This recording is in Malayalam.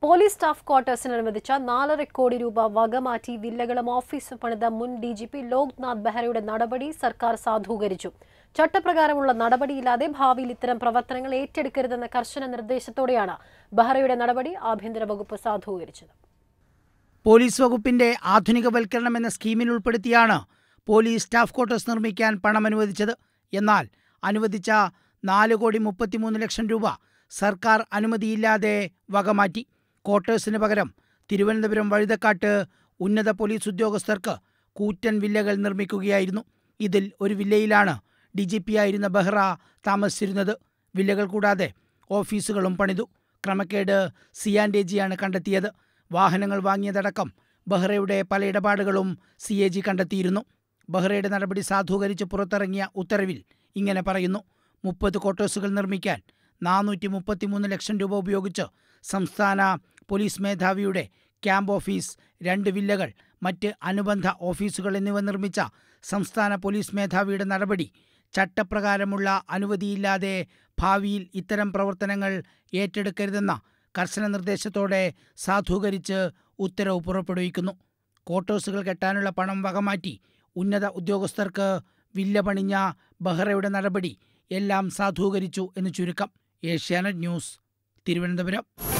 പോലീസ് സ്റ്റാഫ് ക്വാർട്ടേഴ്സിന് അനുവദിച്ച നാലര കോടി രൂപ വകമാറ്റി വില്ലകളും ഓഫീസും പണിത മുൻ ഡി ജി പി ലോക്നാഥ് ബെഹ്റയുടെ നടപടി സർക്കാർ സാധൂകരിച്ചു ചട്ടപ്രകാരമുള്ള നടപടിയില്ലാതെ ഭാവിയിൽ ഇത്തരം പ്രവർത്തനങ്ങൾ ഏറ്റെടുക്കരുതെന്ന കർശന നിർദ്ദേശത്തോടെയാണ് ബെഹ്റയുടെ നടപടി ആഭ്യന്തര വകുപ്പ് സാധൂകരിച്ചത് പോലീസ് വകുപ്പിന്റെ ആധുനികവൽക്കരണം എന്ന സ്കീമിൽ ഉൾപ്പെടുത്തിയാണ് പോലീസ് സ്റ്റാഫ് ക്വാർട്ടേഴ്സ് നിർമ്മിക്കാൻ പണം അനുവദിച്ചത് എന്നാൽ അനുവദിച്ച നാല് കോടി മുപ്പത്തിമൂന്ന് ലക്ഷം രൂപ സർക്കാർ അനുമതിയില്ലാതെ വകമാറ്റി ക്വാർട്ടേഴ്സിന് പകരം തിരുവനന്തപുരം വഴുതക്കാട്ട് ഉന്നത പോലീസ് ഉദ്യോഗസ്ഥർക്ക് കൂറ്റൻ വില്ലകൾ നിർമ്മിക്കുകയായിരുന്നു ഇതിൽ ഒരു വില്ലയിലാണ് ഡി ജി പി ആയിരുന്ന ബെഹ്റ താമസിച്ചിരുന്നത് വില്ലകൾ കൂടാതെ ഓഫീസുകളും പണിതു ക്രമക്കേട് സിയാൻഡേജിയാണ് കണ്ടെത്തിയത് വാഹനങ്ങൾ വാങ്ങിയതടക്കം ബെഹ്റയുടെ പല ഇടപാടുകളും സി എ ജി കണ്ടെത്തിയിരുന്നു ബെഹ്റയുടെ നടപടി സാധൂകരിച്ച് പുറത്തിറങ്ങിയ ഉത്തരവിൽ ഇങ്ങനെ പറയുന്നു മുപ്പത് ക്വാർട്ടേഴ്സുകൾ നിർമ്മിക്കാൻ നാനൂറ്റി മുപ്പത്തിമൂന്ന് ലക്ഷം രൂപ ഉപയോഗിച്ച് സംസ്ഥാന പോലീസ് മേധാവിയുടെ ക്യാമ്പ് ഓഫീസ് രണ്ട് വില്ലകൾ മറ്റ് അനുബന്ധ ഓഫീസുകൾ എന്നിവ നിർമ്മിച്ച സംസ്ഥാന പോലീസ് മേധാവിയുടെ നടപടി ചട്ടപ്രകാരമുള്ള അനുമതിയില്ലാതെ ഭാവിയിൽ ഇത്തരം പ്രവർത്തനങ്ങൾ ഏറ്റെടുക്കരുതെന്ന കർശന നിർദ്ദേശത്തോടെ സാധൂകരിച്ച് ഉത്തരവ് പുറപ്പെടുവിക്കുന്നു ക്വാർട്ടേഴ്സുകൾ കെട്ടാനുള്ള പണം വകമാറ്റി ഉന്നത ഉദ്യോഗസ്ഥർക്ക് വില്ല പണിഞ്ഞ ബഹ്റയുടെ നടപടി എല്ലാം സാധൂകരിച്ചു എന്ന് ചുരുക്കം ഏഷ്യാനെറ്റ് ന്യൂസ് തിരുവനന്തപുരം